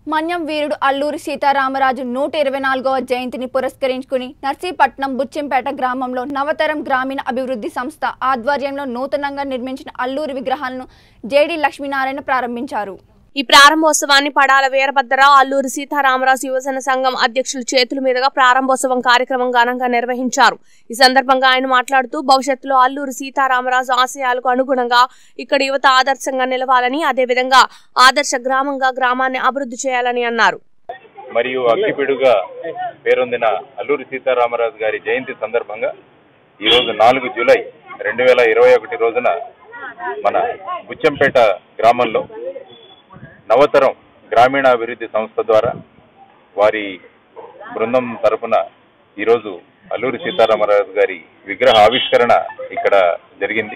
మన్యం వీరుడు అల్లూరి సీతారామరాజు నూట ఇరవై నాలుగవ జయంతిని పురస్కరించుకుని నర్సీపట్నం బుచ్చెంపేట గ్రామంలో నవతరం గ్రామీణ అభివృద్ధి సంస్థ ఆధ్వర్యంలో నూతనంగా నిర్మించిన అల్లూరి విగ్రహాలను జేడి లక్ష్మీనారాయణ ప్రారంభించారు ఈ ప్రారంభోత్సవాన్ని పడాల వీరభద్రరావు అల్లూరి సీతారామరాజు యువజన సంఘం అధ్యక్షుల చేతుల మీదుగా ప్రారంభోత్సవం కార్యక్రమం ఘనంగా నిర్వహించారు ఈ సందర్భంగా ఆయన మాట్లాడుతూ భవిష్యత్తులో అల్లూరి సీతారామరాజు ఆశయాలకు అనుగుణంగా ఇక్కడ యువత ఆదర్శంగా నిలవాలని అదేవిధంగా ఆదర్శ గ్రామంగా గ్రామాన్ని అభివృద్ధి చేయాలని అన్నారు మరియు అగ్గిపిడుగా పేరొందిన అల్లూరి సీతారామరాజు గారి జయంతి సందర్భంగా ఈరోజు నాలుగు జూలై రెండు వేల ఇరవై ఒకటి రోజున మన బుచ్చంపేట గ్రామంలో నవతరం గ్రామీణాభివృద్ధి సంస్థ ద్వారా వారి బృందం తరపున ఈరోజు అల్లూరి సీతారామరాజు గారి విగ్రహ ఆవిష్కరణ ఇక్కడ జరిగింది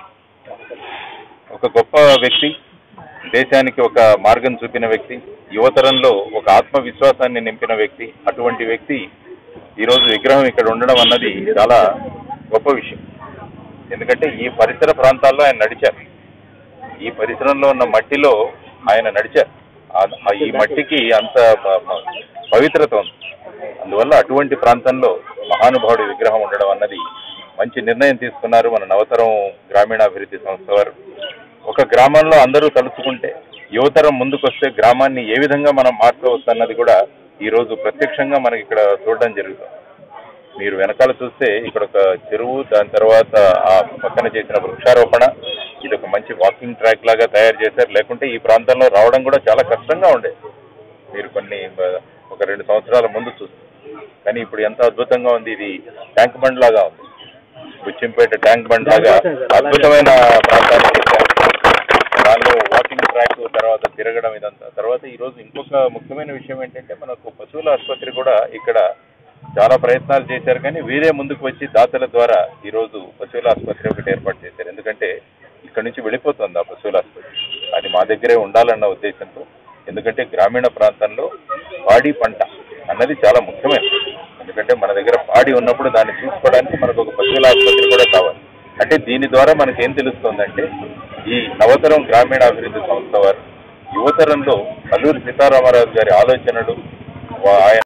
ఒక గొప్ప వ్యక్తి దేశానికి ఒక మార్గం చూపిన వ్యక్తి యువతరంలో ఒక ఆత్మవిశ్వాసాన్ని నింపిన వ్యక్తి అటువంటి వ్యక్తి ఈరోజు విగ్రహం ఇక్కడ ఉండడం అన్నది చాలా గొప్ప విషయం ఎందుకంటే ఈ పరిసర ప్రాంతాల్లో ఆయన నడిచారు ఈ పరిసరంలో ఉన్న మట్టిలో ఆయన నడిచారు ఆ- ఆ ఈ మట్టికి అంత ప- ప- పవిత్రత ఉంది అందువల్ల అటువంటి ప్రాంతంలో మహానుభావుడి విగ్రహం ఉండడం అన్నది మంచి నిర్ణయం తీసుకున్నారు మన నవతరం గ్రామీణాభివృద్ధి సంస్థ వారు ఒక గ్రామంలో అందరూ తలుచుకుంటే యువతరం ముందుకొస్తే గ్రామాన్ని ఏ విధంగా మనం మార్చవచ్చు అన్నది కూడా ఈ రోజు ప్రత్యక్షంగా మనకి ఇక్కడ చూడడం జరుగుతుంది మీరు వెనకాల చూస్తే ఇక్కడ ఒక చెరువు దాని తర్వాత ఆ పక్కన చేసిన వృక్షారోపణ ఇది ఒక మంచి వాకింగ్ ట్రాక్ లాగా తయారు చేశారు లేకుంటే ఈ ప్రాంతంలో రావడం కూడా చాలా కష్టంగా ఉండేది మీరు కొన్ని బ- ఒక రెండు సంవత్సరాల ముందు చూస్తే కానీ ఇప్పుడు ఎంత అద్భుతంగా ఉంది ఇది ట్యాంక్ బండ్ లాగా ఉంది బుచ్చింపేట ట్యాంక్ బండ్ లాగా అద్భుతమైన ప్రాంతాన్ని చేశారు దానిలో వాకింగ్ ట్రాక్ తర్వాత తిరగడం ఇదంతా తర్వాత ఈ రోజు ఇంకొక ముఖ్యమైన విషయం ఏంటంటే మనకు పశువుల ఆసుపత్రి కూడా ఇక్కడ చాలా ప్రయత్నాలు చేశారు కానీ వీరే ముందుకు వచ్చి దాతల ద్వారా ఈ రోజు పశువుల ఆసుపత్రి ఒకటి ఏర్పాటు చేశారు ఎందుకంటే ఇక్కడ నుంచి వెళ్ళిపోతుంది ఆ పశువుల ఆసుపత్రి అది మా దగ్గరే ఉండాలన్న ఉద్దేశంతో ఎందుకంటే గ్రామీణ ప్రాంతంలో పాడి పంట అన్నది చాలా ముఖ్యమైనది ఎందుకంటే మన దగ్గర పాడి ఉన్నప్పుడు దాన్ని చూసుకోవడానికి మనకు ఒక పశువుల ఆసుపత్రి కూడా కావాలి అంటే దీని ద్వారా మనకి ఏం తెలుస్తుందంటే ఈ నవతరం గ్రామీణాభివృద్ధి సంస్థ వారు యువతరంలో అల్లూరి సీతారామరాజు గారి ఆలోచనలు వా- ఆయన